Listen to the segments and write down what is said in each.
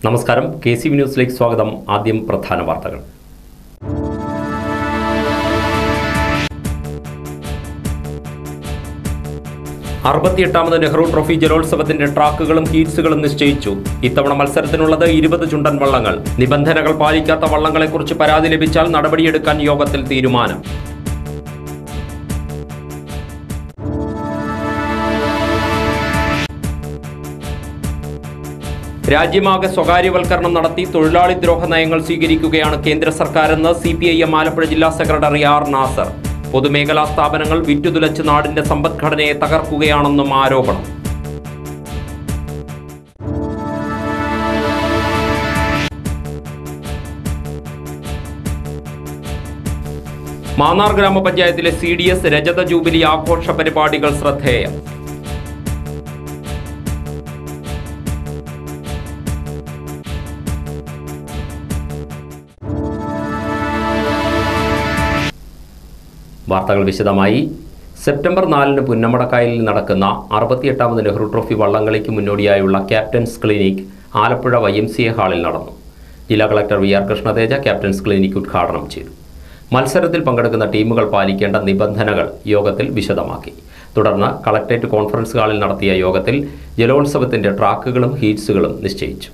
നമസ്കാരം K C V ന്യൂസിലേക്ക് സ്വാഗതം ആദ്യം പ്രധാന വാർത്തകൾ അറുപത്തിയെട്ടാമത് നെഹ്റു ട്രോഫി ജലോത്സവത്തിന്റെ ട്രാക്കുകളും ഹീറ്റ്സുകളും നിശ്ചയിച്ചു ഇത്തവണ മത്സരത്തിനുള്ളത് ഇരുപത് ചുണ്ടൻ വള്ളങ്ങൾ നിബന്ധനകൾ പാലിക്കാത്ത വള്ളങ്ങളെക്കുറിച്ച് പരാതി ലഭിച്ചാൽ നടപടിയെടുക്കാൻ യോഗത്തിൽ തീരുമാനം രാജ്യമാകെ സ്വകാര്യവൽക്കരണം നടത്തി തൊഴിലാളി ദ്രോഹ നയങ്ങൾ സ്വീകരിക്കുകയാണ് കേന്ദ്ര സർക്കാരെന്ന് C P I M Alappuzha ജില്ലാ സെക്രട്ടറി ആർ നാസർ പൊതുമേഖലാ സ്ഥാപനങ്ങൾ വിറ്റുതുലച്ച് നാടിന്റെ സമ്പദ്ഘടനയെ തകർക്കുകയാണെന്നും ആരോപണം മാന്നാർ ഗ്രാമപഞ്ചായത്തിലെ സി ഡി എസ് രജത ജൂബിലി ആഘോഷ പരിപാടികൾ ശ്രദ്ധേയം വാർത്തകൾ വിശദമായി സെപ്റ്റംബർ നാലിന് പുന്നമടക്കായലിൽ നടക്കുന്ന അറുപത്തിയെട്ടാമത് നെഹ്റു ട്രോഫി വള്ളംകളിക്ക് മുന്നോടിയായുള്ള captains clinic Alappuzha Y M C A ഹാളിൽ നടന്നു ജില്ലാ collector V R Krishnateja captains clinic ഉദ്ഘാടനം ചെയ്തു മത്സരത്തിൽ പങ്കെടുക്കുന്ന ടീമുകൾ പാലിക്കേണ്ട നിബന്ധനകൾ യോഗത്തിൽ വിശദമാക്കി തുടർന്ന് കളക്ടറേറ്റ് കോൺഫറൻസ് ഹാളിൽ നടത്തിയ യോഗത്തിൽ ജലോത്സവത്തിന്റെ ട്രാക്കുകളും ഹീറ്റ്സുകളും നിശ്ചയിച്ചു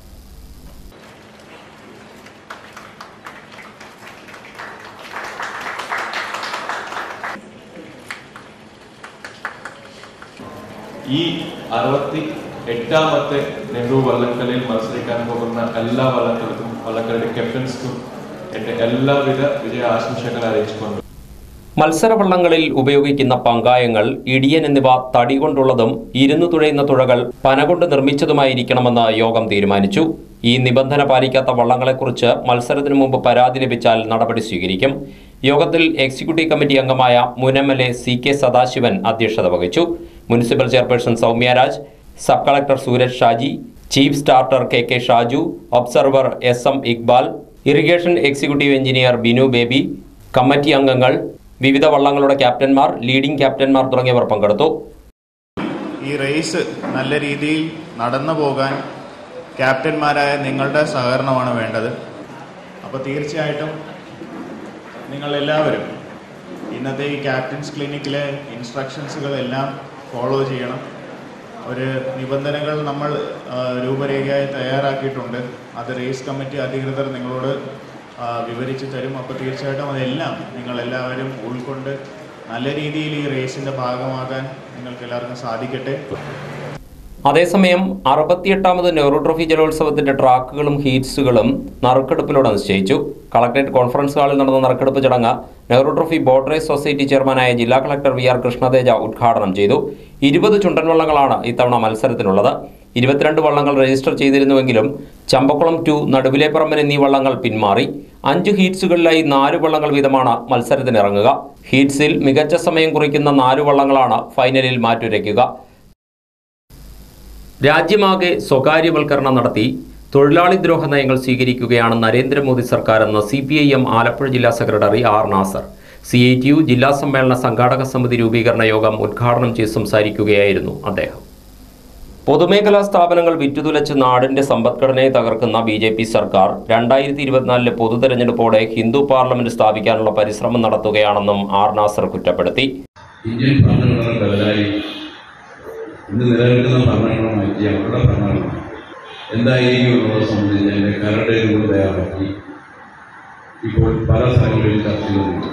ഈ അറുപത്തി എട്ടാമത്തെ നെഹ്റു വള്ളംകളിയിൽ മത്സരിക്കാൻ പോകുന്ന എല്ലാ വള്ളങ്ങൾക്കും വള്ളംകളിയുടെ ക്യാപ്റ്റൻസ്ക്കും എന്റെ എല്ലാവിധ വിജയ ആശംസകൾ അറിയിച്ചുകൊണ്ട് മത്സരവള്ളങ്ങളിൽ ഉപയോഗിക്കുന്ന പങ്കായങ്ങൾ ഇടിയൻ എന്നിവ തടി കൊണ്ടുള്ളതും ഇരുന്നു തുഴയുന്ന തുഴകൾ പന കൊണ്ട് നിർമ്മിച്ചതുമായിരിക്കണമെന്ന് യോഗം തീരുമാനിച്ചു ഈ നിബന്ധന പാലിക്കാത്ത വള്ളങ്ങളെക്കുറിച്ച് മത്സരത്തിനു മുമ്പ് പരാതി ലഭിച്ചാൽ നടപടി സ്വീകരിക്കും യോഗത്തിൽ എക്സിക്യൂട്ടീവ് കമ്മിറ്റി അംഗമായ മുനമലെ സി കെ സദാശിവൻ അധ്യക്ഷത വഹിച്ചു municipal chairperson Soumya Raj sub collector Sooraj Shaji chief starter K K Shaju observer S M Iqbal irrigation executive engineer Binu Baby committee അംഗങ്ങൾ വിവിധ വള്ളങ്ങളുടെ ക്യാപ്റ്റന്മാർ ലീഡിംഗ് ക്യാപ്റ്റന്മാർ തുടങ്ങിയവർ പങ്കെടുത്തു ഈ റേസ് നല്ല രീതിയിൽ നടന്നു പോകാൻ ക്യാപ്റ്റന്മാരായ നിങ്ങളുടെ സഹകരണമാണ് വേണ്ടത് അപ്പോൾ തീർച്ചയായിട്ടും നിങ്ങൾ എല്ലാവരും ഇന്നത്തെ ഈ ക്യാപ്റ്റൻസ് ക്ലിനിക്കിലെ ഇൻസ്ട്രക്ഷൻസുകൾ എല്ലാം ഫോളോ ചെയ്യണം ഒരു നിബന്ധനകൾ നമ്മൾ ആ, രൂപരേഖയായി തയ്യാറാക്കിയിട്ടുണ്ട് അത് റേസ് കമ്മിറ്റി അധികൃതർ നിങ്ങളോട് ആ, വിവരിച്ചു തരും അപ്പോൾ തീർച്ചയായിട്ടും അതെല്ലാം നിങ്ങൾ എല്ലാവരും ഉൾക്കൊണ്ട് നല്ല രീതിയിൽ ഈ റേസിൻ്റെ ഭാഗമാകാൻ നിങ്ങൾക്ക് എല്ലാവർക്കും സാധിക്കട്ടെ അതേസമയം അറുപത്തിയെട്ടാമത് നെഹ്റു ട്രോഫി ജലോത്സവത്തിന്റെ ട്രാക്കുകളും ഹീറ്റ്സുകളും നറുക്കെടുപ്പിലൂടെ നിശ്ചയിച്ചു കളക്ടറേറ്റ് കോൺഫറൻസ് ഹാളിൽ നടന്ന നറുക്കെടുപ്പ് ചടങ്ങ് Nehru trophy boat race society ചെയർമാനായ ജില്ലാ കളക്ടർ വി ആർ കൃഷ്ണതേജ ഉദ്ഘാടനം ചെയ്തു ഇരുപത് ചുണ്ടൻ വള്ളങ്ങളാണ് ഇത്തവണ മത്സരത്തിനുള്ളത് ഇരുപത്തിരണ്ട് വള്ളങ്ങൾ രജിസ്റ്റർ ചെയ്തിരുന്നുവെങ്കിലും ചമ്പക്കുളം ടു നടുവിലേപ്പറമ്പൻ എന്നീ വള്ളങ്ങൾ പിന്മാറി അഞ്ച് ഹീറ്റ്സുകളിലായി നാല് വള്ളങ്ങൾ വീതമാണ് മത്സരത്തിനിറങ്ങുക ഹീറ്റ്സിൽ മികച്ച സമയം കുറിക്കുന്ന നാല് വള്ളങ്ങളാണ് ഫൈനലിൽ മാറ്റുരയ്ക്കുക രാജ്യമാകെ സ്വകാര്യവൽക്കരണം നടത്തി തൊഴിലാളി ദ്രോഹ നയങ്ങൾ സ്വീകരിക്കുകയാണ് Narendra Modi സർക്കാരെന്ന് C P I M Alappuzha ജില്ലാ secretary R Nasar C I T U ജില്ലാ സമ്മേളന സംഘാടക സമിതി രൂപീകരണ യോഗം ഉദ്ഘാടനം ചെയ്ത് സംസാരിക്കുകയായിരുന്നു അദ്ദേഹം പൊതുമേഖലാ സ്ഥാപനങ്ങൾ വിറ്റുതുലച്ച് നാടിന്റെ സമ്പദ്ഘടനയെ തകർക്കുന്ന ബി ജെ പി സർക്കാർ രണ്ടായിരത്തി ഇരുപത്തിനാലിലെ പൊതു തെരഞ്ഞെടുപ്പോടെ ഹിന്ദു പാർലമെന്റ് സ്ഥാപിക്കാനുള്ള പരിശ്രമം നടത്തുകയാണെന്നും ആർ നാസർ കുറ്റപ്പെടുത്തി ഇന്ത്യൻ ഭരണഘടന ബദലായി ഇന്ന് നിലനിൽക്കുന്ന ഭരണഘടന മാറ്റി അവരുടെ ഭരണഘടന എന്തായിരിക്കും എന്നുള്ളത് സംബന്ധിച്ച് അതിൻ്റെ കരട് രൂപം തയ്യാറാക്കി ഇപ്പോൾ പല സ്ഥലങ്ങളിലും ചർച്ച ചെയ്യുന്നുണ്ട്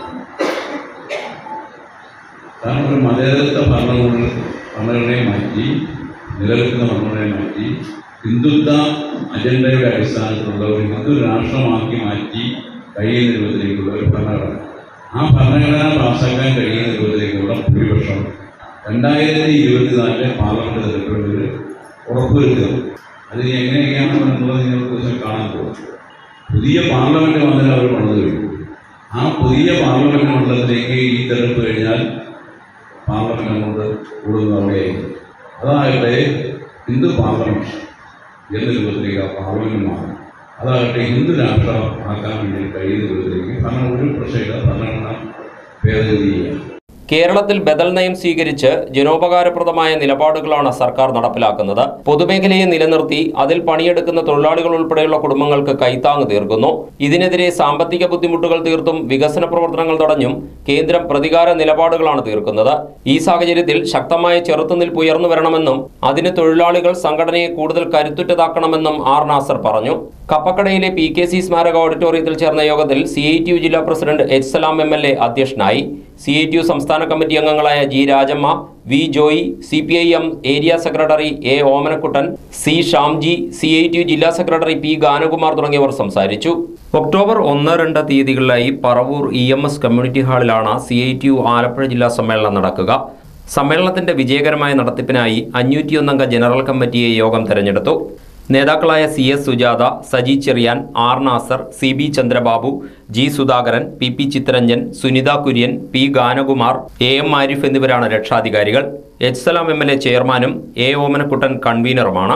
കാരണം ഒരു മതേതരത്വ ഭരണകൂട ഭരണഘടനയെ മാറ്റി നിലനിൽക്കുന്ന ഭരണഘടനയെ മാറ്റി ഹിന്ദുത്വ അജണ്ടയുടെ അടിസ്ഥാനത്തിലുള്ള ഒരു ഹിന്ദു രാഷ്ട്രമാക്കി മാറ്റി കഴിയുന്ന രൂപത്തിലേക്കുള്ള ഒരു ഭരണഘടന ആ ഭരണഘടന പാസ്സാക്കാൻ കഴിയുന്ന രൂപത്തിലേക്കുള്ള ഭൂരിപക്ഷം രണ്ടായിരത്തി ഇരുപത്തിനാലിലെ പാർലമെന്റ് തെരഞ്ഞെടുപ്പിൽ ഉറപ്പുവരുത്തുക അതിന് എങ്ങനെയൊക്കെയാണ് എന്നുള്ളത് നിങ്ങൾക്ക് ദിവസം കാണാൻ പോകും പുതിയ പാർലമെന്റ് വന്നതിൽ അവർ പണിത് കഴിഞ്ഞു ആ പുതിയ പാർലമെന്റ് മണ്ഡലത്തിലേക്ക് ഈ തെരഞ്ഞെടുപ്പ് കഴിഞ്ഞാൽ പാർലമെന്റ് അങ്ങോട്ട് കൂടുന്നത് അവിടെയായിരിക്കും അതാകട്ടെ ഹിന്ദു പാർലമെന്റ് എന്ന രൂപത്തിലേക്ക് ആ പാർലമെന്റ് മാറും അതാകട്ടെ ഹിന്ദു രാഷ്ട്രം ആക്കാൻ വേണ്ടി കഴിയുന്ന രൂപത്തിലേക്ക് ഭരണ ഒരു പ്രത്യേക ഭരണഘടന ഭേദഗതി ചെയ്യുക കേരളത്തിൽ ബദൽ നയം സ്വീകരിച്ച് ജനോപകാരപ്രദമായ നിലപാടുകളാണ് സർക്കാർ നടപ്പിലാക്കുന്നത് പൊതുമേഖലയെ നിലനിർത്തി അതിൽ പണിയെടുക്കുന്ന തൊഴിലാളികൾ ഉൾപ്പെടെയുള്ള കുടുംബങ്ങൾക്ക് കൈത്താങ് തീർക്കുന്നു ഇതിനെതിരെ സാമ്പത്തിക ബുദ്ധിമുട്ടുകൾ തീർത്തും വികസന പ്രവർത്തനങ്ങൾ തടഞ്ഞും കേന്ദ്രം പ്രതികാര നിലപാടുകളാണ് തീർക്കുന്നത് ഈ സാഹചര്യത്തിൽ ശക്തമായ ചെറുത്തുനിൽപ്പ് ഉയർന്നു വരണമെന്നും അതിന് തൊഴിലാളികൾ സംഘടനയെ കൂടുതൽ കരുത്തുറ്റതാക്കണമെന്നും ആർ നാസർ പറഞ്ഞു കപ്പക്കടയിലെ പി കെ സി സ്മാരക ഓഡിറ്റോറിയത്തിൽ ചേർന്ന യോഗത്തിൽ സി ഐ ടി യു ജില്ലാ president H Salam M L A അധ്യക്ഷനായി സി ഐ ടി യു സംസ്ഥാന കമ്മിറ്റി അംഗങ്ങളായ G Rajamma V Joy C P I M area secretary A Omanakuttan C Shamji C I T U ജില്ലാ secretary P Ganakumar തുടങ്ങിയവർ സംസാരിച്ചു ഒക്ടോബർ ഒന്ന് രണ്ട് തീയതികളിലായി Paravur E M S community ഹാളിലാണ് C I T U Alappuzha ജില്ലാ സമ്മേളനം നടക്കുക സമ്മേളനത്തിന്റെ വിജയകരമായ നടത്തിപ്പിനായി അഞ്ഞൂറ്റിയൊന്നംഗ ജനറൽ കമ്മിറ്റിയെ യോഗം തെരഞ്ഞെടുത്തു നേതാക്കളായ C S Sujatha Saji Cherian R Nasar C B Chandrababu G Sudhakaran P P Chitharanjan Sunitha Kurian P Ganakumar A M Arif എന്നിവരാണ് രക്ഷാധികാരികൾ H Salam M L A ചെയർമാനും എ ഓമനക്കുട്ടൻ കൺവീനറുമാണ്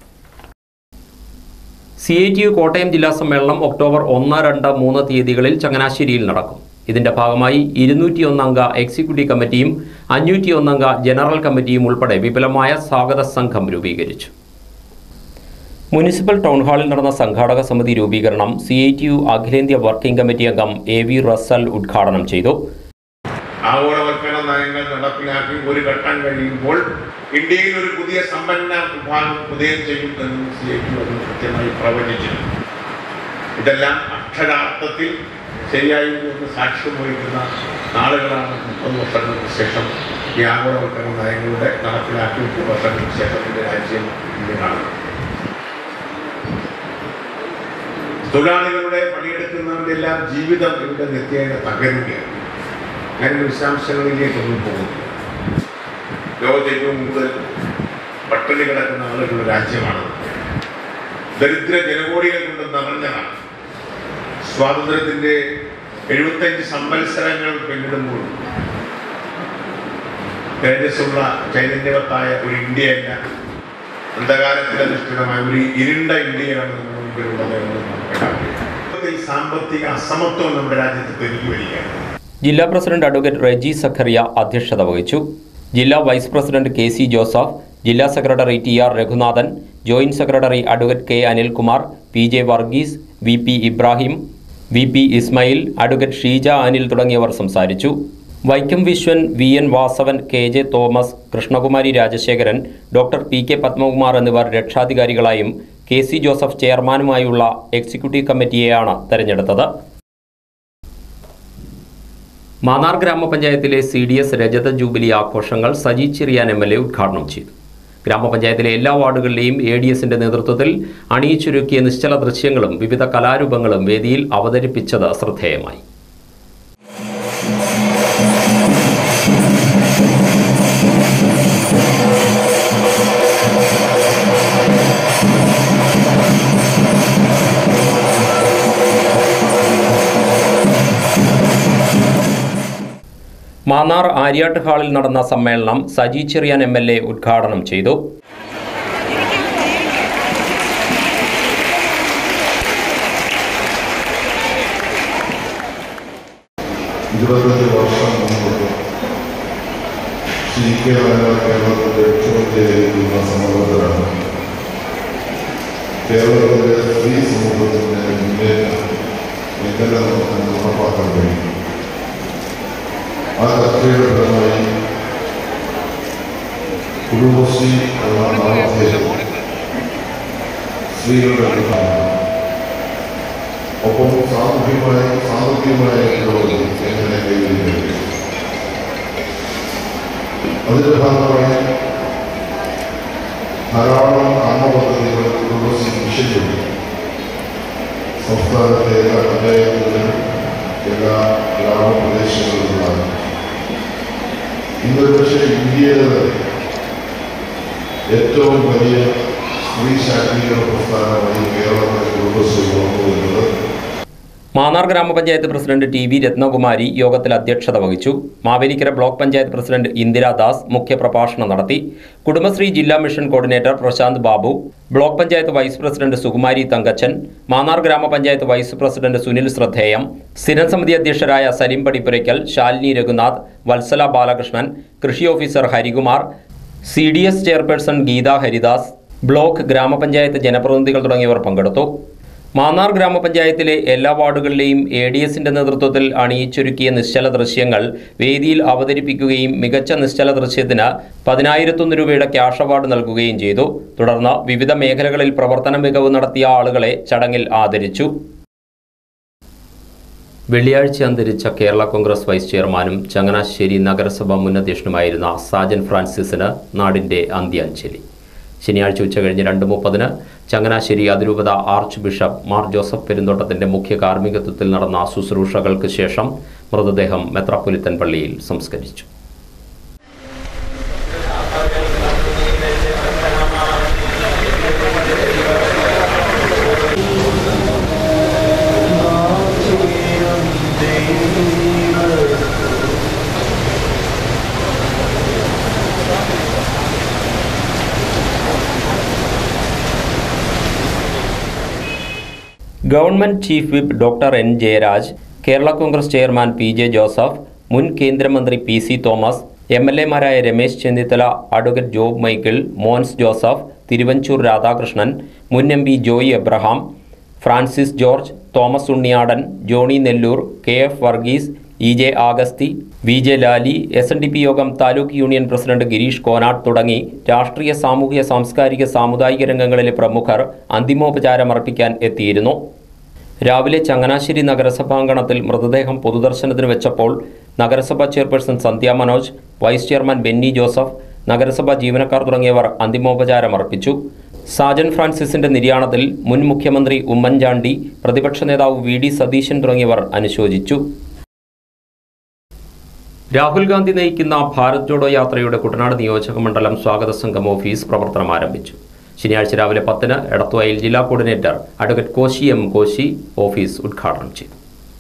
C I T U Kottayam ജില്ലാ സമ്മേളനം ഒക്ടോബർ ഒന്ന് രണ്ട് മൂന്ന് തീയതികളിൽ ചങ്ങനാശ്ശേരിയിൽ നടക്കും ഇതിന്റെ ഭാഗമായി ഇരുന്നൂറ്റിയൊന്നംഗ എക്സിക്യൂട്ടീവ് കമ്മിറ്റിയും അഞ്ഞൂറ്റിയൊന്നംഗ ജനറൽ കമ്മിറ്റിയും ഉൾപ്പെടെ വിപുലമായ സ്വാഗത സംഘം രൂപീകരിച്ചു മുനിസിപ്പൽ ടൗൺ ഹാളിൽ നടന്ന സംഘാടക സമിതി രൂപീകരണം സി ഐ ടി യു അഖിലേന്ത്യാ വർക്കിംഗ് കമ്മിറ്റി അംഗം എ വി റസൽ ഉദ്ഘാടനം ചെയ്തു ആഗോളവൽക്കരണ നയങ്ങൾ നടപ്പിലാക്കി ഒരു ഘട്ടം കഴിയുമ്പോൾ ഇന്ത്യയിൽ ഒരു പുതിയ സമ്പന്ന വിഭാഗം ഉദയം ചെയ്യും എന്ന് സി ഐ ടി അത് കൃത്യമായി പ്രവചിച്ചിരുന്നു ഇതെല്ലാം അക്ഷരാർത്ഥത്തിൽ ശരിയായി എന്ന് സാക്ഷ്യം വഹിക്കുന്ന നാളുകളാണ് മുപ്പത് വർഷങ്ങൾക്ക് ശേഷം ഈ ആഗോളവൽക്കരണ നയങ്ങളുടെ നടപ്പിലാക്കി മുപ്പത് വർഷങ്ങൾക്ക് ശേഷം എൻ്റെ രാജ്യം ഇന്ന് കാണുന്നത് തൊഴിലാളികളുടെ പണിയെടുക്കുന്നവരുടെ എല്ലാം ജീവിതം ഇവിടെ നിത്യേന തകരുകയാണ് ഞാനിന്റെ വിശദാംശങ്ങളിലേക്കൊന്നും പോകുന്നു ലോകത്ത് ഏറ്റവും കൂടുതൽ പട്ടിണി കിടക്കുന്ന ആളുകളുടെ രാജ്യമാണ് ദരിദ്ര ജനകോടികൾ കൊണ്ട് നിറഞ്ഞതാണ് സ്വാതന്ത്ര്യത്തിന്റെ എഴുപത്തഞ്ച് സംവത്സരങ്ങൾ പിന്നിടുമ്പോൾ തേജസ്സുള്ള ചൈതന്യവത്തായ ഒരു ഇന്ത്യയല്ല അന്ധകാരത്തിൽ അധിഷ്ഠിതമായ ഒരു ഇരുണ്ട ഇന്ത്യയാണ് നമ്മുടെ മുമ്പിലുള്ളത് എന്ന് നമുക്ക് കാണാം. ഈ സാമ്പത്തിക അസമത്വം നമ്മുടെ രാജ്യത്ത് പെരുകി വരികയാണ് ജില്ലാ പ്രസിഡന്റ് അഡ്വക്കേറ്റ് റെജി സഖറിയ അധ്യക്ഷത വഹിച്ചു ജില്ലാ vice president K C Joseph ജില്ലാ secretary T R Raghunathan joint secretary advocate K Anilkumar P J Varghese V P Ibrahim V P Ismail advocate Sheeja Anil തുടങ്ങിയവർ സംസാരിച്ചു Vaikom Viswan V N Vasavan K J Thomas Krishnakumari Rajasekharan doctor P K Padmakumar എന്നിവർ രക്ഷാധികാരികളായും കെ സി ജോസഫ് ചെയർമാനുമായുള്ള എക്സിക്യൂട്ടീവ് കമ്മിറ്റിയെയാണ് തെരഞ്ഞെടുത്തത് മാന്നാർ ഗ്രാമപഞ്ചായത്തിലെ സി ഡി എസ് രജത ജൂബിലി ആഘോഷങ്ങൾ Saji Cherian M L A ഉദ്ഘാടനം ചെയ്തു ഗ്രാമപഞ്ചായത്തിലെ എല്ലാ വാർഡുകളിലെയും എ ഡി എസിന്റെ നേതൃത്വത്തിൽ അണിയിച്ചൊരുക്കിയ നിശ്ചല ദൃശ്യങ്ങളും വിവിധ കലാരൂപങ്ങളും വേദിയിൽ അവതരിപ്പിച്ചത് ശ്രദ്ധേയമായി മാന്നാർ ആര്യാട്ട് ഹാളിൽ നടന്ന സമ്മേളനം Saji Cherian M L A ഉദ്ഘാടനം ചെയ്തു ഇരുപത്തഞ്ച് വർഷം മുമ്പ് സി കെ നായനാർ കേരളത്തിൻ്റെ മുഖ്യമന്ത്രിയായിരിക്കുന്ന സമ്മർദ്ദത്തിലാണ് കേരളത്തിലെ സ്ത്രീ സമൂഹത്തിൻ്റെ മുന്നേറ്റം എങ്ങനെ നമുക്ക് ഉറപ്പാക്കാൻ കഴിയും ആ ചർച്ചയുടെ ഫലമായി കുടുംബശ്രീ എന്ന നാമധേയം സ്ത്രീകളുടെ അടുത്താണ് ഒപ്പം സാമൂഹികമായ സാമ്പത്തികമായ പുരോഗതി എങ്ങനെ കൈവരിക്കും അതിന്റെ ഭാഗമായി ധാരാളം കർമ്മ പദ്ധതികൾ കുടുംബശ്രീ മിഷനുണ്ട് സംസ്ഥാനത്തെ എല്ലാ പഞ്ചായത്തുകളിലും എല്ലാ ഗ്രാമപ്രദേശങ്ങളിലുമാണ് ഇന്ന് പക്ഷേ ഇന്ത്യയിലെ തന്നെ ഏറ്റവും വലിയ സ്ത്രീ ശാക്തീകരണ പ്രസ്ഥാനമായി കേരളത്തിലെ കുടുംബശ്രീ വളർന്നു വരുന്നത് മാന്നാർ ഗ്രാമപഞ്ചായത്ത് പ്രസിഡന്റ് ടി വി രത്നകുമാരി യോഗത്തിൽ അധ്യക്ഷത വഹിച്ചു മാവേലിക്കര ബ്ലോക്ക് പഞ്ചായത്ത് പ്രസിഡന്റ് ഇന്ദിരാദാസ് മുഖ്യപ്രഭാഷണം നടത്തി കുടുംബശ്രീ ജില്ലാ mission coordinator Prashanth Babu block panchayat vice president Sukumari Thankachan Mannar ഗ്രാമപഞ്ചായത്ത് വൈസ് പ്രസിഡന്റ് സുനിൽ ശ്രദ്ധേയം സ്ഥിരം സമിതി അധ്യക്ഷരായ സലീം പടിപ്പുരയ്ക്കൽ ശാലിനി രഘുനാഥ് വത്സല ബാലകൃഷ്ണൻ കൃഷി officer Harikumar C D S chairperson Geetha Haridas block ഗ്രാമപഞ്ചായത്ത് ജനപ്രതിനിധികൾ തുടങ്ങിയവർ പങ്കെടുത്തു മാന്നാർ ഗ്രാമപഞ്ചായത്തിലെ എല്ലാ വാർഡുകളിലെയും എ ഡി എസിന്റെ നേതൃത്വത്തിൽ അണിയിച്ചൊരുക്കിയ നിശ്ചല ദൃശ്യങ്ങൾ വേദിയിൽ അവതരിപ്പിക്കുകയും മികച്ച നിശ്ചല ദൃശ്യത്തിന് പതിനായിരത്തൊന്ന് രൂപയുടെ ക്യാഷ് അവാർഡ് നൽകുകയും ചെയ്തു തുടർന്ന് വിവിധ മേഖലകളിൽ പ്രവർത്തന മികവ് നടത്തിയ ആളുകളെ ചടങ്ങിൽ ആദരിച്ചു വെള്ളിയാഴ്ച അന്തരിച്ച കേരള കോൺഗ്രസ് വൈസ് ചെയർമാനും ചങ്ങനാശ്ശേരി നഗരസഭ മുൻ അധ്യക്ഷനുമായിരുന്ന സാജൻ ഫ്രാൻസിസിന് നാടിന്റെ അന്ത്യാഞ്ജലി ശനിയാഴ്ച ഉച്ചകഴിഞ്ഞ് രണ്ട് മുപ്പതിന് ചങ്ങനാശ്ശേരി അതിരൂപത ആർച്ച് ബിഷപ്പ് മാർ ജോസഫ് പെരുന്തോട്ടത്തിന്റെ മുഖ്യ കാർമ്മികത്വത്തിൽ നടന്ന ശുശ്രൂഷകൾക്ക് ശേഷം മൃതദേഹം മെത്രാപ്പൊലിത്തൻ പള്ളിയിൽ സംസ്കരിച്ചു government chief whip doctor N Jayaraj Kerala Congress chairman P J Joseph മുൻ കേന്ദ്രമന്ത്രി P C Thomas M L എമാരായ രമേശ് ചെന്നിത്തല അഡ്വക്കേറ്റ് ജോബ് മൈക്കിൾ മോൻസ് ജോസഫ് തിരുവഞ്ചൂർ രാധാകൃഷ്ണൻ മുൻ M P Joy Abraham Francis George Thomas Unniyadan Johnny Nellore K F Varghese E J Agasthi V J Lali S N D P യോഗം താലൂക്ക് യൂണിയൻ പ്രസിഡന്റ് ഗിരീഷ് കോനാട്ട് തുടങ്ങി രാഷ്ട്രീയ സാമൂഹിക സാംസ്കാരിക സാമുദായിക രംഗങ്ങളിലെ പ്രമുഖർ അന്തിമോപചാരം അർപ്പിക്കാൻ എത്തിയിരുന്നു രാവിലെ ചങ്ങനാശ്ശേരി നഗരസഭാംഗണത്തിൽ മൃതദേഹം പൊതുദർശനത്തിന് വെച്ചപ്പോൾ നഗരസഭാ chairperson Sandhya Manoj vice chairman Benny Joseph നഗരസഭാ ജീവനക്കാർ തുടങ്ങിയവർ അന്തിമോപചാരം അർപ്പിച്ചു സാജൻ ഫ്രാൻസിസിന്റെ നിര്യാണത്തിൽ മുൻ മുഖ്യമന്ത്രി ഉമ്മൻചാണ്ടി പ്രതിപക്ഷ നേതാവ് വി ഡി സതീശൻ തുടങ്ങിയവർ അനുശോചിച്ചു രാഹുൽ ഗാന്ധി നയിക്കുന്ന ഭാരത് ജോഡോ യാത്രയുടെ കുട്ടനാട് നിയോജക മണ്ഡലം സ്വാഗത സംഘം ഓഫീസ് പ്രവർത്തനം ആരംഭിച്ചു ശനിയാഴ്ച രാവിലെ പത്തിന് എടത്തുവയിൽ ജില്ലാ coordinator advocate Koshy M Koshy office ഉദ്ഘാടനം ചെയ്തു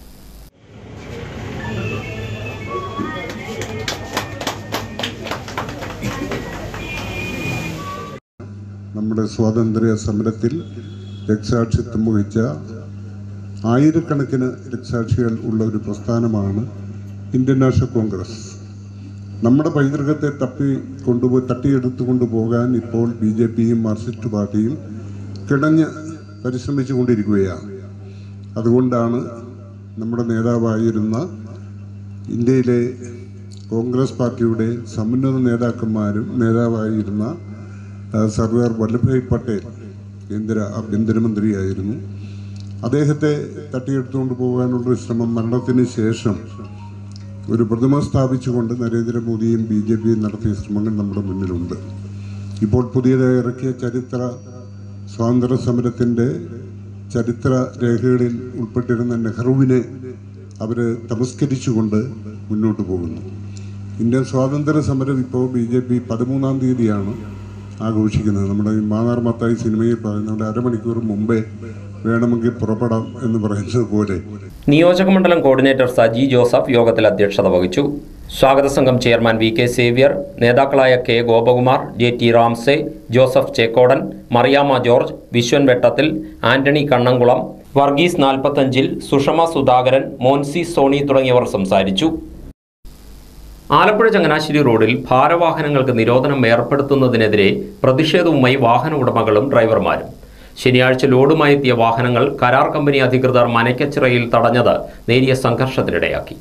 നമ്മുടെ സ്വാതന്ത്ര്യ സമരത്തിൽ രക്തസാക്ഷിത്വം വഹിച്ച ആയിരക്കണക്കിന് രക്തസാക്ഷികൾ ഉള്ള ഒരു പ്രസ്ഥാനമാണ് ഇന്ത്യൻ നാഷണൽ കോൺഗ്രസ് നമ്മുടെ പൈതൃകത്തെ തപ്പി കൊണ്ടുപോയി തട്ടിയെടുത്തു കൊണ്ടുപോകാൻ ഇപ്പോൾ ബി ജെ പിയും മാർക്സിസ്റ്റ് പാർട്ടിയും കിടഞ്ഞ് പരിശ്രമിച്ചു കൊണ്ടിരിക്കുകയാണ് അതുകൊണ്ടാണ് നമ്മുടെ നേതാവായിരുന്ന ഇന്ത്യയിലെ കോൺഗ്രസ് പാർട്ടിയുടെ സമുന്നത നേതാക്കന്മാരും നേതാവായിരുന്ന ആ, സർദാർ വല്ലഭായ് പട്ടേൽ കേന്ദ്ര ആഭ്യന്തരമന്ത്രിയായിരുന്നു അദ്ദേഹത്തെ തട്ടിയെടുത്തുകൊണ്ട് പോകാനുള്ളൊരു ശ്രമം മരണത്തിന് ശേഷം ഒരു പ്രതിമ സ്ഥാപിച്ചുകൊണ്ട് നരേന്ദ്രമോദിയും ബി ജെ പിയും നടത്തിയ ശ്രമങ്ങൾ നമ്മുടെ മുന്നിലുണ്ട് ഇപ്പോൾ പുതിയതായി ഇറക്കിയ ചരിത്ര സ്വാതന്ത്ര്യ സമരത്തിൻ്റെ ചരിത്ര രേഖകളിൽ ഉൾപ്പെട്ടിരുന്ന നെഹ്റുവിനെ അവർ തമസ്കരിച്ചുകൊണ്ട് മുന്നോട്ട് പോകുന്നു ഇന്ത്യൻ സ്വാതന്ത്ര്യ സമരം ഇപ്പോൾ ബി ജെ പി പതിമൂന്നാം തീയതിയാണ് ആഘോഷിക്കുന്നത് നമ്മുടെ ഈ മാന്നാർ മത്തായി സിനിമയിൽ പറയുന്നത് അരമണിക്കൂർ മുമ്പേ വേണമെങ്കിൽ പുറപ്പെടാം എന്ന് പറയുന്നത് പോലെ നിയോജക മണ്ഡലം കോർഡിനേറ്റർ സജി ജോസഫ് യോഗത്തിൽ അധ്യക്ഷത വഹിച്ചു സ്വാഗത സംഘം ചെയർമാൻ വി കെ സേവ്യർ നേതാക്കളായ K Gopakumar J T Ramsay Joseph Chekkodan Mariamma George Vishwan Vettathil Antony Kannamkulam Varghese നാൽപ്പത്തഞ്ചിൽ സുഷമ സുധാകരൻ മോൻസി സോണി തുടങ്ങിയവർ സംസാരിച്ചു ആലപ്പുഴ ചങ്ങനാശ്ശേരി റോഡിൽ ഭാരവാഹനങ്ങൾക്ക് നിരോധനം ഏർപ്പെടുത്തുന്നതിനെതിരെ പ്രതിഷേധവുമായി വാഹന ഉടമകളും ഡ്രൈവർമാരും ശനിയാഴ്ച ലോഡുമായി എത്തിയ വാഹനങ്ങൾ കരാർ കമ്പനി അധികൃതർ മനക്കച്ചിറയിൽ തടഞ്ഞത് നേരിയ സംഘർഷത്തിനിടയാക്കി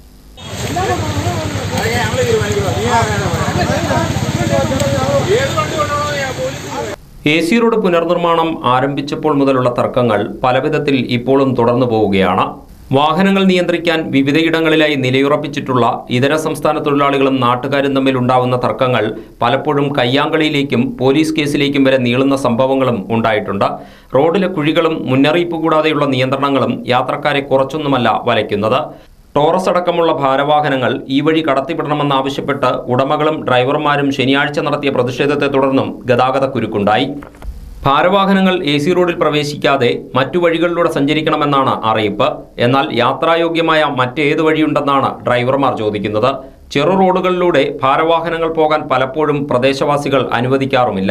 എ സി റോഡ് പുനർനിർമ്മാണം ആരംഭിച്ചപ്പോൾ മുതലുള്ള തർക്കങ്ങൾ പലവിധത്തിൽ ഇപ്പോഴും തുടർന്നു പോവുകയാണ് വാഹനങ്ങൾ നിയന്ത്രിക്കാൻ വിവിധയിടങ്ങളിലായി നിലയുറപ്പിച്ചിട്ടുള്ള ഇതര സംസ്ഥാന തൊഴിലാളികളും നാട്ടുകാരും തമ്മിൽ ഉണ്ടാവുന്ന തർക്കങ്ങൾ പലപ്പോഴും കയ്യാങ്കളിയിലേക്കും പോലീസ് കേസിലേക്കും വരെ നീളുന്ന സംഭവങ്ങളും ഉണ്ടായിട്ടുണ്ട് റോഡിലെ കുഴികളും മുന്നറിയിപ്പ് കൂടാതെയുള്ള നിയന്ത്രണങ്ങളും യാത്രക്കാരെ കുറച്ചൊന്നുമല്ല വലയ്ക്കുന്നത് ടോറസ് അടക്കമുള്ള ഭാരവാഹനങ്ങൾ ഈ വഴി കടത്തിവിടണമെന്നാവശ്യപ്പെട്ട് ഉടമകളും ഡ്രൈവർമാരും ശനിയാഴ്ച നടത്തിയ പ്രതിഷേധത്തെ തുടർന്നും ഗതാഗത കുരുക്കുണ്ടായി ഭാരവാഹനങ്ങൾ എ സി റോഡിൽ പ്രവേശിക്കാതെ മറ്റു വഴികളിലൂടെ സഞ്ചരിക്കണമെന്നാണ് അറിയിപ്പ് എന്നാൽ യാത്രായോഗ്യമായ മറ്റേത് വഴിയുണ്ടെന്നാണ് ഡ്രൈവർമാർ ചോദിക്കുന്നത് ചെറു റോഡുകളിലൂടെ ഭാരവാഹനങ്ങൾ പോകാൻ പലപ്പോഴും പ്രദേശവാസികൾ അനുവദിക്കാറുമില്ല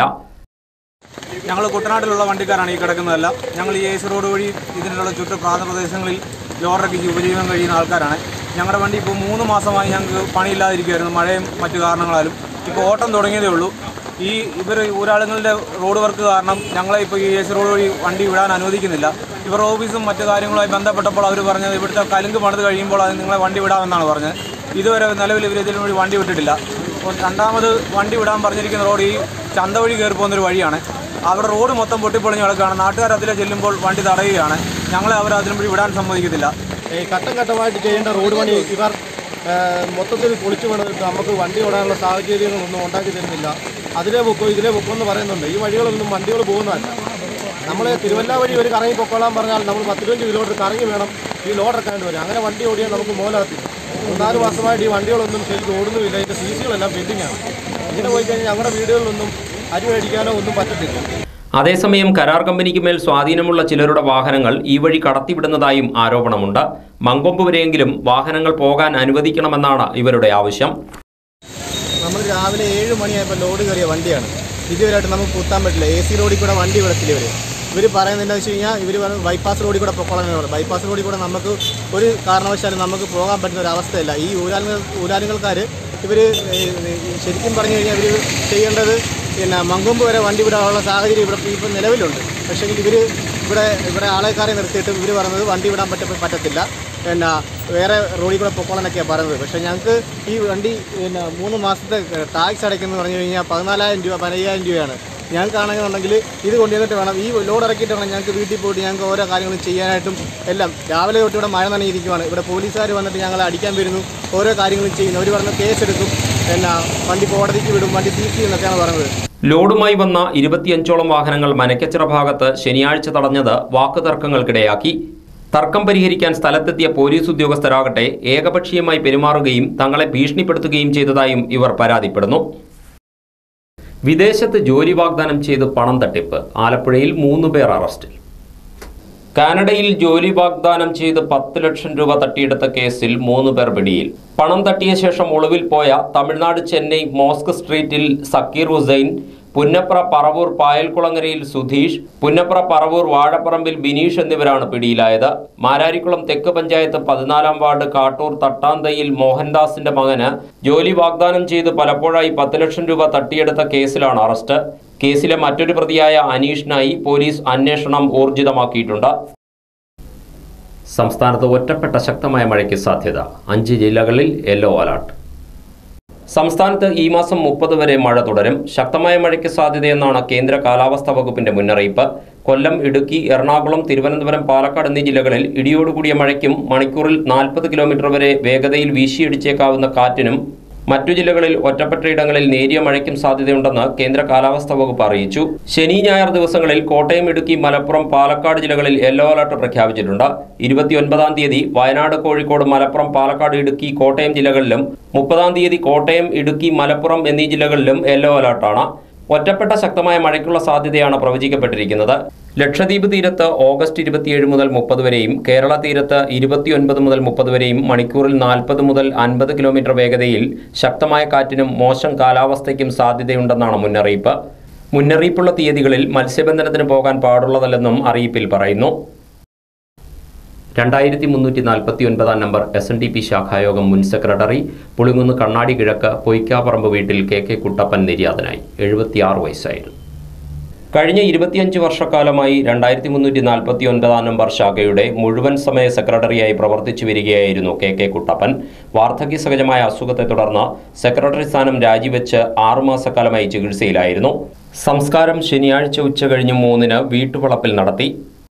ഞങ്ങൾ കുട്ടനാട്ടിലുള്ള വണ്ടിക്കാരാണ് ഈ കിടക്കുന്നതെല്ലാം ഞങ്ങൾ ഈ ഏസ് റോഡ് വഴി ഇതിനുള്ള ചുറ്റു പ്രാന്തപ്രദേശങ്ങളിൽ ലോറിറക്കി ഉപജീവനം കഴിയുന്ന ആൾക്കാരാണ് ഞങ്ങളുടെ വണ്ടി ഇപ്പോൾ മൂന്ന് മാസമായി ഞങ്ങൾക്ക് പണിയില്ലാതിരിക്കുമായിരുന്നു മഴയും മറ്റു കാരണങ്ങളാലും ഇപ്പോൾ ഓട്ടം തുടങ്ങിയതേ ഉള്ളൂ ഈ ഇവർ ഊരാളുങ്ങളുടെ റോഡ് വർക്ക് കാരണം ഞങ്ങളെ ഇപ്പോൾ ഈ ഏസ് റോഡ് വഴി വണ്ടി വിടാൻ അനുവദിക്കുന്നില്ല ഇവർ ഓഫീസും മറ്റു കാര്യങ്ങളുമായി ബന്ധപ്പെട്ടപ്പോൾ അവർ പറഞ്ഞത് ഇവിടുത്തെ കലുങ്ക് പണിത് കഴിയുമ്പോൾ അത് നിങ്ങളെ വണ്ടി വിടാമെന്നാണ് പറഞ്ഞത് ഇതുവരെ നിലവിൽ ഇവർ ഇതിനു വഴി വണ്ടി വിട്ടിട്ടില്ല അപ്പോൾ രണ്ടാമത് വണ്ടി വിടാൻ പറഞ്ഞിരിക്കുന്ന റോഡ് ഈ ചന്ത വഴി കയറി പോകുന്നൊരു വഴിയാണ് അവിടെ റോഡ് മൊത്തം പൊട്ടിപ്പൊളിഞ്ഞ് കിടക്കുകയാണ് നാട്ടുകാർ അതിലെ ചെല്ലുമ്പോൾ വണ്ടി തടയുകയാണ് ഞങ്ങളെ അവർ അതിനു വഴി വിടാൻ സമ്മതിക്കത്തില്ല ഈ ഘട്ടം ഘട്ടമായിട്ട് ചെയ്യേണ്ട റോഡ് പണി ഇവർ ആ, മൊത്തത്തിൽ പൊളിച്ചു പണിതിട്ട് നമുക്ക് വണ്ടി ഓടാനുള്ള സാഹചര്യങ്ങളൊന്നും ഉണ്ടാക്കി തരുന്നില്ല അതിലെ പൊക്കോ ഇതിലെ പൊക്കോ എന്ന് പറയുന്നുണ്ട് ഈ വഴികളൊന്നും വണ്ടികൾ പോകുന്നതല്ല നമ്മൾ തിരുവല്ല വഴി ഒരു കറങ്ങി പൊക്കോളാൻ പറഞ്ഞാൽ നമ്മൾ പത്തിരുപഞ്ച് കിലോമീറ്റർ കറങ്ങി വേണം ഈ ലോഡ് ഇറക്കാണ്ട് വരും അങ്ങനെ വണ്ടി ഓടിയാൽ നമുക്ക് മൂലകത്തില്ല മൂന്നാല് മാസമായിട്ട് ഈ വണ്ടികളൊന്നും ശരിക്കും ഓടുന്നുമില്ല ഇതിൻ്റെ സി സികളെല്ലാം പെൻഡിങ്ങാണ് ഇങ്ങനെ പോയി കഴിഞ്ഞാൽ ഞങ്ങളുടെ വീടുകളിലൊന്നും അരി മേടിക്കാനോ ഒന്നും പറ്റത്തില്ല അതേസമയം കരാർ കമ്പനിക്ക് മേൽ സ്വാധീനമുള്ള ചിലരുടെ വാഹനങ്ങൾ ഈ വഴി കടത്തിവിടുന്നതായും ആരോപണമുണ്ട് മങ്കൊമ്പ് വരെയെങ്കിലും വാഹനങ്ങൾ പോകാൻ അനുവദിക്കണമെന്നാണ് ഇവരുടെ ആവശ്യം നമ്മൾ രാവിലെ ഏഴ് മണിയായപ്പോൾ ലോഡ് കയറിയ വണ്ടിയാണ് ഇതുവരെയായിട്ട് നമുക്ക് കുത്താൻ പറ്റില്ല എ സി റോഡിൽ കൂടെ വണ്ടി വിടത്തില്ല ഇവർ ഇവർ പറയുന്നത് എന്താ വെച്ച് കഴിഞ്ഞാൽ ഇവർ പറയുന്നത് ബൈപ്പാസ് റോഡിൽ കൂടെ പൊക്കോളാൻ പറയുന്നത് ബൈപ്പാസ് റോഡിൽ കൂടെ നമുക്ക് ഒരു കാരണവശാലും നമുക്ക് പോകാൻ പറ്റുന്ന ഒരു അവസ്ഥയല്ല ഈ ഊരാലുകൾ ഊരാലുകൾക്കാർ ഇവർ ശരിക്കും പറഞ്ഞു കഴിഞ്ഞാൽ ഇവർ ചെയ്യേണ്ടത് പിന്നെ മങ്കൊമ്പ് വരെ വണ്ടി വിടാനുള്ള സാഹചര്യം ഇവിടെ ഇപ്പം നിലവിലുണ്ട് പക്ഷേ ഇവർ ഇവിടെ ഇവിടെ ആളെക്കാരെ നിർത്തിയിട്ട് ഇവർ പറയുന്നത് വണ്ടി വിടാൻ പറ്റ പറ്റത്തില്ല പിന്നെ വേറെ റോഡിൽ കൂടെ പൊക്കോളാനൊക്കെയാണ് പറയുന്നത് പക്ഷേ ഞങ്ങൾക്ക് ഈ വണ്ടി പിന്നെ മൂന്ന് മാസത്തെ ടാക്സ് അടയ്ക്കുന്നത് പറഞ്ഞു കഴിഞ്ഞാൽ പതിനാലായിരം രൂപ പതിനയ്യായിരം രൂപയാണ് ഞങ്ങൾക്കാണെന്നുണ്ടെങ്കിൽ ഇത് കൊണ്ടുവന്നിട്ട് വേണം ഈ ലോഡ് ഇറക്കിയിട്ട് വേണം ഞങ്ങൾക്ക് വീട്ടിൽ പോയിട്ട് ഞങ്ങൾക്ക് ഓരോ കാര്യങ്ങളും ചെയ്യാനായിട്ടും എല്ലാം രാവിലെ തൊട്ട് ഇവിടെ മഴ നനഞ്ഞിരിക്കുവാണ് ഇവിടെ പോലീസുകാർ വന്നിട്ട് ഞങ്ങളെ അടിക്കാൻ വരുന്നു ഓരോ കാര്യങ്ങളും ചെയ്യുന്നു അവർ പറഞ്ഞ് കേസെടുക്കും പിന്നെ വണ്ടി കോടതിക്ക് വിടും വണ്ടി സീസ് ചെയ്യുന്നൊക്കെയാണ് പറയുന്നത് ലോഡുമായി വന്ന ഇരുപത്തിയഞ്ചോളം വാഹനങ്ങൾ മനക്കച്ചിറ ഭാഗത്ത് ശനിയാഴ്ച തടഞ്ഞത് വാക്കുതർക്കങ്ങൾക്കിടയാക്കി തർക്കം പരിഹരിക്കാൻ സ്ഥലത്തെത്തിയ പോലീസ് ഉദ്യോഗസ്ഥരാകട്ടെ ഏകപക്ഷീയമായി പെരുമാറുകയും തങ്ങളെ ഭീഷണിപ്പെടുത്തുകയും ചെയ്തതായും ഇവർ പരാതിപ്പെടുന്നു വിദേശത്ത് ജോലി വാഗ്ദാനം ചെയ്ത് പണം തട്ടിപ്പ് ആലപ്പുഴയിൽ മൂന്ന് പേർ അറസ്റ്റിൽ കാനഡയിൽ ജോലി വാഗ്ദാനം ചെയ്ത് പത്ത് ലക്ഷം രൂപ തട്ടിയെടുത്ത കേസിൽ മൂന്ന് പേർ പിടിയിൽ പണം തട്ടിയ ശേഷം ഒളിവിൽ പോയ തമിഴ്നാട് ചെന്നൈ മോസ്ക് സ്ട്രീറ്റിൽ സക്കീർ ഹുസൈൻ പുന്നപ്ര പറവൂർ പായൽക്കുളങ്ങരയിൽ സുധീഷ് പുന്നപ്ര പറവൂർ വാഴപ്പറമ്പിൽ ബിനീഷ് എന്നിവരാണ് പിടിയിലായത് മാരാരിക്കുളം തെക്ക് പഞ്ചായത്ത് പതിനാലാം വാർഡ് കാട്ടൂർ തട്ടാന്തയിൽ മോഹൻദാസിന്റെ മകന് ജോലി വാഗ്ദാനം ചെയ്ത് പലപ്പോഴായി പത്ത് ലക്ഷം രൂപ തട്ടിയെടുത്ത കേസിലാണ് അറസ്റ്റ് കേസിലെ മറ്റൊരു പ്രതിയായ അനീഷിനായി പോലീസ് അന്വേഷണം ഊർജിതമാക്കിയിട്ടുണ്ട് സംസ്ഥാനത്ത് ഒറ്റപ്പെട്ട ശക്തമായ മഴയ്ക്ക് സാധ്യത അഞ്ച് ജില്ലകളിൽ യെല്ലോ അലർട്ട് സംസ്ഥാനത്ത് ഈ മാസം മുപ്പത് വരെ മഴ തുടരും ശക്തമായ മഴയ്ക്ക് സാധ്യതയെന്നാണ് കേന്ദ്ര കാലാവസ്ഥാ വകുപ്പിന്റെ മുന്നറിയിപ്പ് കൊല്ലം ഇടുക്കി എറണാകുളം തിരുവനന്തപുരം പാലക്കാട് എന്നീ ജില്ലകളിൽ ഇടിയോടുകൂടിയ മഴയ്ക്കും മണിക്കൂറിൽ നാൽപ്പത് കിലോമീറ്റർ വരെ വേഗതയിൽ വീശിയടിച്ചേക്കാവുന്ന കാറ്റിനും മറ്റു ജില്ലകളിൽ ഒറ്റപ്പെട്ടയിടങ്ങളിൽ നേരിയ മഴയ്ക്കും സാധ്യതയുണ്ടെന്ന് കേന്ദ്ര കാലാവസ്ഥാ വകുപ്പ് അറിയിച്ചു ശനി ഞായർ ദിവസങ്ങളിൽ കോട്ടയം ഇടുക്കി മലപ്പുറം പാലക്കാട് ജില്ലകളിൽ യെല്ലോ അലർട്ട് പ്രഖ്യാപിച്ചിട്ടുണ്ട് ഇരുപത്തിയൊൻപതാം തീയതി വയനാട് കോഴിക്കോട് മലപ്പുറം പാലക്കാട് ഇടുക്കി കോട്ടയം ജില്ലകളിലും മുപ്പതാം തീയതി കോട്ടയം ഇടുക്കി മലപ്പുറം എന്നീ ജില്ലകളിലും യെല്ലോ അലർട്ടാണ് ഒറ്റപ്പെട്ട ശക്തമായ മഴയ്ക്കുള്ള സാധ്യതയാണ് പ്രവചിക്കപ്പെട്ടിരിക്കുന്നത് ലക്ഷദ്വീപ് തീരത്ത് ഓഗസ്റ്റ് ഇരുപത്തിയേഴ് മുതൽ മുപ്പത് വരെയും കേരള തീരത്ത് ഇരുപത്തിയൊൻപത് മുതൽ മുപ്പത് വരെയും മണിക്കൂറിൽ നാൽപ്പത് മുതൽ അൻപത് കിലോമീറ്റർ വേഗതയിൽ ശക്തമായ കാറ്റിനും മോശം കാലാവസ്ഥയ്ക്കും സാധ്യതയുണ്ടെന്നാണ് മുന്നറിയിപ്പ് മുന്നറിയിപ്പുള്ള തീയതികളിൽ മത്സ്യബന്ധനത്തിന് പോകാൻ പാടുള്ളതല്ലെന്നും അറിയിപ്പിൽ പറയുന്നു രണ്ടായിരത്തി മുന്നൂറ്റി നാൽപ്പത്തി ഒൻപതാം number S N D P ശാഖായോഗം മുൻ സെക്രട്ടറി പുളിങ്ങുന്ന് കണ്ണാടി കിഴക്ക് പൊയ്ക്കാപ്പറമ്പ് വീട്ടിൽ കെ കെ കുട്ടപ്പൻ നിര്യാതനായി എഴുപത്തിയാറ് വയസ്സായിരുന്നു കഴിഞ്ഞ ഇരുപത്തിയഞ്ച് വർഷക്കാലമായി രണ്ടായിരത്തി മുന്നൂറ്റി നാൽപ്പത്തി ഒൻപതാം നമ്പർ ശാഖയുടെ മുഴുവൻ സമയ സെക്രട്ടറിയായി പ്രവർത്തിച്ചു വരികയായിരുന്നു കെ കെ കുട്ടപ്പൻ വാർദ്ധക്യ സഹജമായ അസുഖത്തെ തുടർന്ന് സെക്രട്ടറി സ്ഥാനം രാജിവെച്ച് ആറുമാസക്കാലമായി ചികിത്സയിലായിരുന്നു സംസ്കാരം ശനിയാഴ്ച ഉച്ചകഴിഞ്ഞ് മൂന്നിന് വീട്ടുവളപ്പിൽ നടത്തി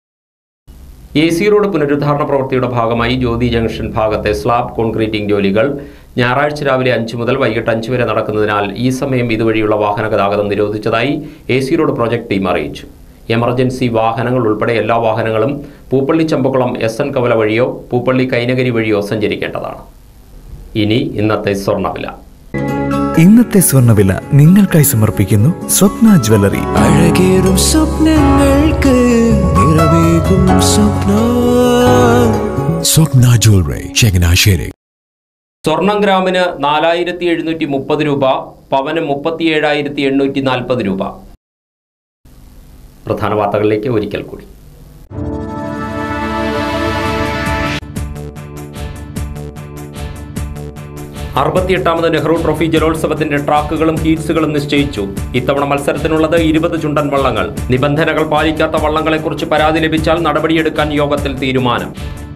എ സി റോഡ് പുനരുദ്ധാരണ പ്രവൃത്തിയുടെ ഭാഗമായി ജ്യോതി ജംഗ്ഷൻ ഭാഗത്തെ സ്ലാബ് കോൺക്രീറ്റിംഗ് ജോലികൾ ഞായറാഴ്ച രാവിലെ അഞ്ച് മുതൽ വൈകിട്ട് അഞ്ച് വരെ നടക്കുന്നതിനാൽ ഈ സമയം ഇതുവഴിയുള്ള വാഹന ഗതാഗതം നിരോധിച്ചതായി A C road project team അറിയിച്ചു എമർജൻസി വാഹനങ്ങൾ ഉൾപ്പെടെ എല്ലാ വാഹനങ്ങളും പൂപ്പള്ളി ചമ്പക്കുളം എസ് എൻ കവല വഴിയോ പൂപ്പള്ളി കൈനഗരി വഴിയോ സഞ്ചരിക്കേണ്ടതാണ് ഇനി ഇന്നത്തെ സ്വർണ്ണവില ഇന്നത്തെ സ്വർണ്ണവില നിങ്ങൾക്കായി സമർപ്പിക്കുന്നു സ്വപ്ന ജ്വല്ലറി അഴകേറും സ്വപ്നങ്ങൾക്ക് നിറവേകും സ്വപ്ന സ്വപ്ന ജ്വല്ലറി ചങ്ങനാശ്ശേരി സ്വർണം ഗ്രാമിന് നാലായിരത്തി എഴുന്നൂറ്റി മുപ്പത് രൂപ പവന് മുപ്പത്തി ഏഴായിരത്തി എണ്ണൂറ്റി നാൽപ്പത് രൂപ പ്രധാന വാർത്തകളിലേക്ക് ഒരിക്കൽ കൂടി അറുപത്തിയെട്ടാമത് നെഹ്റു ട്രോഫി ജലോത്സവത്തിന്റെ ട്രാക്കുകളും ഹീറ്റ്സുകളും നിശ്ചയിച്ചു ഇത്തവണ മത്സരത്തിനുള്ളത് ഇരുപത് ചുണ്ടൻ വള്ളങ്ങൾ നിബന്ധനകൾ പാലിക്കാത്ത വള്ളങ്ങളെക്കുറിച്ച് പരാതി ലഭിച്ചാൽ നടപടിയെടുക്കാൻ യോഗത്തിൽ തീരുമാനം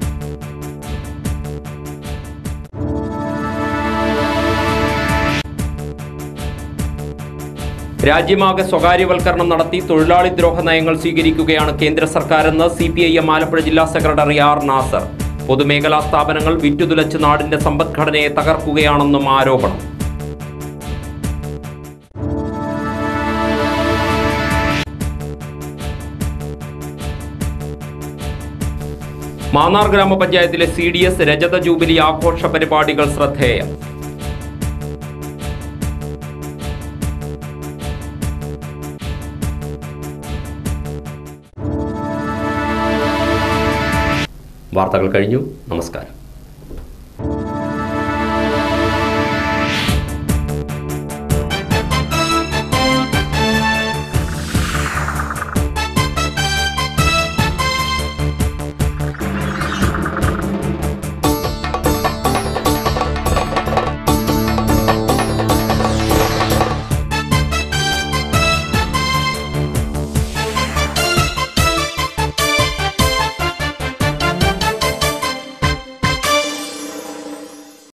രാജ്യമാകെ സ്വകാര്യവൽക്കരണം നടത്തി തൊഴിലാളി ദ്രോഹ നയങ്ങൾ സ്വീകരിക്കുകയാണ് കേന്ദ്ര സർക്കാരെന്ന് C P I M Alappuzha ജില്ലാ സെക്രട്ടറി ആർ നാസർ പൊതുമേഖലാ സ്ഥാപനങ്ങൾ വിറ്റുതുലച്ച് നാടിന്റെ സമ്പദ്ഘടനയെ തകർക്കുകയാണെന്നും ആരോപണം മാന്നാർ ഗ്രാമപഞ്ചായത്തിലെ സി ഡി എസ് രജത ജൂബിലി ആഘോഷ പരിപാടികൾ ശ്രദ്ധേയം വാർത്തകൾ കഴിഞ്ഞു നമസ്കാരം